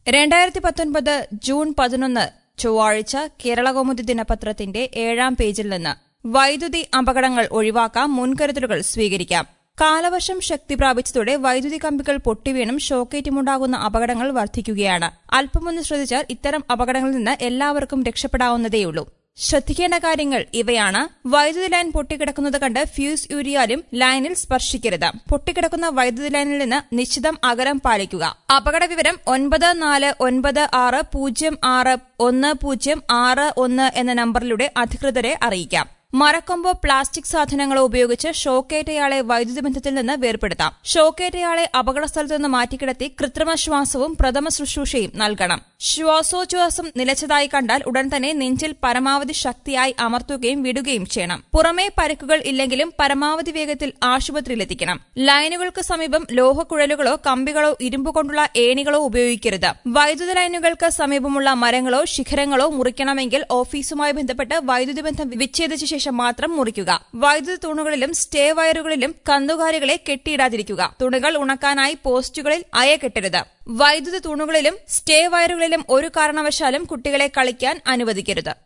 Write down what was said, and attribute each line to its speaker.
Speaker 1: രണ്ടായിരത്തി പത്തൊൻപത് ജൂൺ പതിനൊന്ന് ചൊവ്വാഴ്ച കേരളകൗമുദി ദിനപത്രത്തിന്റെ ഏഴാം പേജിൽ നിന്ന് വൈദ്യുതി അപകടങ്ങൾ ഒഴിവാക്കാം മുൻകരുതലുകൾ സ്വീകരിക്കാം കാലവർഷം ശക്തി പ്രാപിച്ചതോടെ വൈദ്യുതി കമ്പികൾ പൊട്ടിവീണും ഷോക്കേറ്റുമുണ്ടാകുന്ന അപകടങ്ങൾ വർദ്ധിക്കുകയാണ് അല്പമൊന്ന് ശ്രദ്ധിച്ചാൽ ഇത്തരം അപകടങ്ങളിൽ നിന്ന് എല്ലാവർക്കും രക്ഷപ്പെടാവുന്നതേയുള്ളൂ ശ്രദ്ധിക്കേണ്ട കാര്യങ്ങൾ ഇവയാണ് വൈദ്യുതി ലൈൻ പൊട്ടിക്കിടക്കുന്നത് കണ്ട് ഫ്യൂസ് യൂരിയാലും ലൈനിൽ സ്പർശിക്കരുത് പൊട്ടിക്കിടക്കുന്ന വൈദ്യുതി ലൈനിൽ നിന്ന് നിശ്ചിതം അകലം പാലിക്കുക അപകട വിവരം ഒൻപത് നാല് ഒൻപത് ആറ് പൂജ്യം ആറ് ഒന്ന് പൂജ്യം ആറ് ഒന്ന് എന്ന നമ്പറിലൂടെ അധികൃതരെ അറിയിക്കാം മരക്കൊമ്പോ പ്ലാസ്റ്റിക് സാധനങ്ങളോ ഉപയോഗിച്ച് ഷോക്കേറ്റയാളെ വൈദ്യുതി ബന്ധത്തിൽ നിന്ന് വേർപെടുത്താം ഷോക്കേറ്റയാളെ അപകട സ്ഥലത്ത് നിന്ന് മാറ്റിക്കിടത്തി കൃത്രിമ ശ്വാസവും പ്രഥമ ശുശ്രൂഷയും നൽകണം ശ്വാസോച്ഛ്വാസം നിലച്ചതായി കണ്ടാൽ ഉടൻ തന്നെ നെഞ്ചിൽ പരമാവധി ശക്തിയായി അമർത്തുകയും വിടുകയും ചെയ്യണം പുറമേ പരിക്കുകൾ ഇല്ലെങ്കിലും പരമാവധി വേഗത്തിൽ ആശുപത്രിയിലെത്തിക്കണം ലൈനുകൾക്ക് സമീപം ലോഹക്കുഴലുകളോ കമ്പികളോ ഇരുമ്പ് കൊണ്ടുള്ള ഏണികളോ ഉപയോഗിക്കരുത് വൈദ്യുത ലൈനുകൾക്ക് സമീപമുള്ള മരങ്ങളോ ശിഖരങ്ങളോ മുറിക്കണമെങ്കിൽ ഓഫീസുമായി ബന്ധപ്പെട്ട് വൈദ്യുതി ബന്ധം വിച്ഛേദിച്ച ശേഷം മാത്രം മുറിക്കുക വൈദ്യുതി തൂണുകളിലും സ്റ്റേ വയറുകളിലും കന്നുകാലികളെ കെട്ടിയിടാതിരിക്കുക തുണികൾ ഉണക്കാനായി പോസ്റ്റുകളിൽ അയ കെട്ടരുത് വൈദ്യുതി തൂണുകളിലും സ്റ്റേ വയറുകളിലും ഒരു കാരണവശാലും കുട്ടികളെ കളിക്കാൻ അനുവദിക്കരുത്